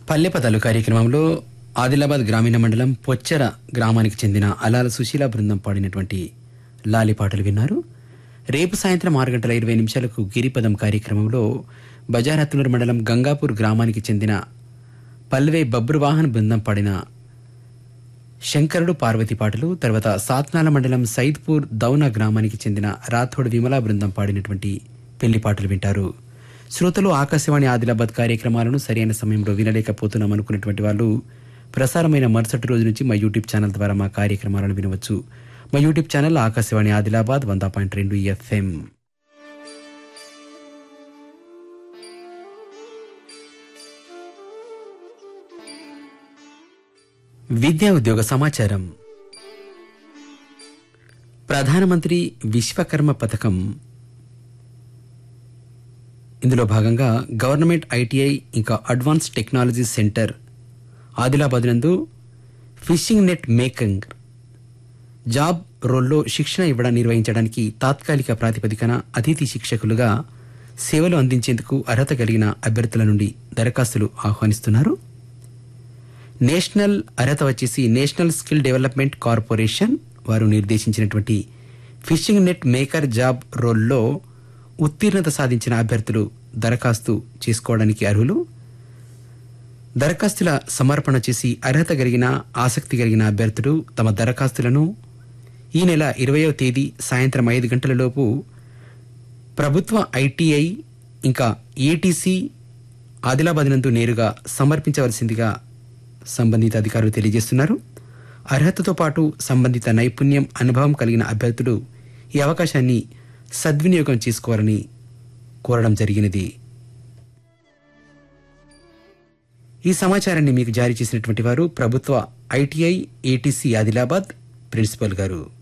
పల్లె పదాలు కార్యక్రమంలో ఆదిలాబాద్ గ్రామీణ మండలం పొచ్చెర గ్రామానికి చెందిన అలాల సుశీల బృందం పాడినటువంటి లాలి పాటలు విన్నారు రేపు సాయంత్రం ఆరు గంటల ఇరవై నిమిషాలకు గిరిపదం కార్యక్రమంలో బజారత్నూరు మండలం గంగాపూర్ గ్రామానికి చెందిన పల్వే బబ్రువాహన్ బృందం పాడిన శంకరుడు పార్వతి పాటలు తర్వాత సాత్నాల మండలం సైద్పూర్ దౌనా గ్రామానికి చెందిన రాథోడ్ విమలా బృందం పాడినటువంటి పెళ్లి పాటలు వింటారు శ్రోతలు ఆకాశవాణి ఆదిలాబాద్ కార్యక్రమాలను సరైన సమయంలో వినలేకపోతున్నాం అనుకున్నటువంటి వాళ్ళు ప్రసారమైన మరుసటి రోజు నుంచి మా యూట్యూబ్ ఛానల్ ద్వారా మా కార్యక్రమాలను వినవచ్చు మా యూట్యూబ్ ఛానల్ ఆకాశవాణి ఆదిలాబాద్ వంద పాయింట్ రెండు ఎఫ్ఎం విద్యా ఉద్యోగ సమాచారం ప్రధానమంత్రి విశ్వకర్మ పథకం ఇందులో భాగంగా గవర్నమెంట్ ఐటీఐ ఇంకా అడ్వాన్స్ టెక్నాలజీ సెంటర్ ఆదిలాబాద్ నందు ఫిషింగ్ నెట్ మేకింగ్ జాబ్ రోల్లో శిక్షణ ఇవ్వడం నిర్వహించడానికి తాత్కాలిక ప్రాతిపదికన అతిథి శిక్షకులుగా సేవలు అందించేందుకు అర్హత కలిగిన అభ్యర్థుల నుండి దరఖాస్తులు ఆహ్వానిస్తున్నారు నేషనల్ అర్హత వచ్చేసి నేషనల్ స్కిల్ డెవలప్మెంట్ కార్పొరేషన్ వారు నిర్దేశించినటువంటి ఫిషింగ్ నెట్ మేకర్ జాబ్ రోల్లో ఉత్తీర్ణత సాధించిన అభ్యర్థులు దరఖాస్తు చేసుకోవడానికి అర్హులు దరఖాస్తుల సమర్పణ చేసి అర్హత కలిగిన ఆసక్తి కలిగిన అభ్యర్థులు తమ దరఖాస్తులను ఈ నెల ఇరవయో తేదీ సాయంత్రం ఐదు గంటలలోపు ప్రభుత్వ ఐటీఐ ఇంకా ఏటీసీ ఆదిలాబాద్ నందు నేరుగా సమర్పించవలసిందిగా సంబంధిత అధికారులు తెలియజేస్తున్నారు అర్హతతో పాటు సంబంధిత నైపుణ్యం అనుభవం కలిగిన అభ్యర్థులు ఈ అవకాశాన్ని సద్వినియోగం చేసుకోవాలని కోరడం జరిగినది ఈ సమాచారాన్ని మీకు జారీ చేసినటువంటి వారు ప్రభుత్వ ఐటీఐ ఏటీసీ ఆదిలాబాద్ ప్రిన్సిపల్ గారు